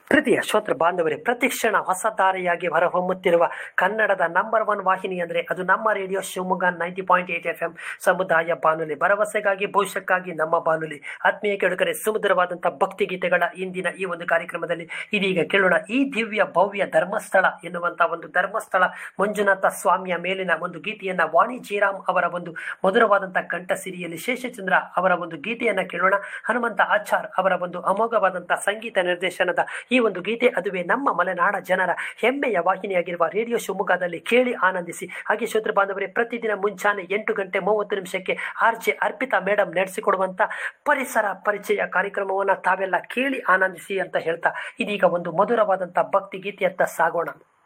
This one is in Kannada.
ಪ್ರೀತಿಯ ಶ್ರೋತೃ ಬಾಂಧವರೇ ಪ್ರತಿಕ್ಷಣ ಹೊಸ ಧಾರೆಯಾಗಿ ಹೊರಹೊಮ್ಮುತ್ತಿರುವ ಕನ್ನಡದ ನಂಬರ್ ಒನ್ ವಾಹಿನಿ ಅಂದರೆ ಅದು ನಮ್ಮ radio Shivamogga ninety point eight F M ಸಮುದಾಯ ಬಾನುಲಿ ಭರವಸೆಗಾಗಿ ಭವಿಷ್ಯಕ್ಕಾಗಿ ನಮ್ಮ ಬಾನುಲಿ ಆತ್ಮೀಯ ಕೆಡುಕರೆ ಸುಮಧುರವಾದಂಥ ಭಕ್ತಿ ಗೀತೆಗಳ ಇಂದಿನ ಈ ಒಂದು ಕಾರ್ಯಕ್ರಮದಲ್ಲಿ ಇದೀಗ ಕೇಳೋಣ ಈ ದಿವ್ಯ ಭವ್ಯ ಧರ್ಮಸ್ಥಳ ಎನ್ನುವಂಥ ಒಂದು ಧರ್ಮಸ್ಥಳ ಮಂಜುನಾಥ ಸ್ವಾಮಿಯ ಮೇಲಿನ ಒಂದು ಗೀತೆಯನ್ನ ವಾಣಿ ಜೀರಾಮ್ ಅವರ ಒಂದು ಮಧುರವಾದಂಥ ಕಂಠಸಿರಿಯಲ್ಲಿ ಶೇಷಚಂದ್ರ ಅವರ ಒಂದು ಗೀತೆಯನ್ನ ಕೇಳೋಣ ಹನುಮಂತ ಆಚಾರ್ ಅವರ ಒಂದು ಅಮೋಘವಾದಂಥ ಸಂಗೀತ ನಿರ್ದೇಶನದ ಈ ಒಂದು ಗೀತೆ ಅದುವೇ ನಮ್ಮ ಮಲೆನಾಡ ಜನರ ಹೆಮ್ಮೆಯ ವಾಹಿನಿಯಾಗಿರುವ ರೇಡಿಯೋ ಶಿವಮೊಗ್ಗದಲ್ಲಿ ಕೇಳಿ ಆನಂದಿಸಿ ಹಾಗೆ ಶ್ರೋತೃ ಬಾಂಧವರೇ ಪ್ರತಿದಿನ ಮುಂಚಾನೆ ಎಂಟು ಗಂಟೆ ಮೂವತ್ತು ನಿಮಿಷಕ್ಕೆ ಆರ್ ಜೆ ಅರ್ಪಿತಾ ಮೇಡಮ್ ನಡೆಸಿಕೊಡುವಂಥ ಪರಿಸರ ಪರಿಚಯ ಕಾರ್ಯಕ್ರಮವನ್ನು ತಾವೆಲ್ಲ ಕೇಳಿ ಆನಂದಿಸಿ ಅಂತ ಹೇಳ್ತಾ ಇದೀಗ ಒಂದು ಮಧುರವಾದಂಥ ಭಕ್ತಿ ಗೀತೆಯತ್ತ ಸಾಗೋಣ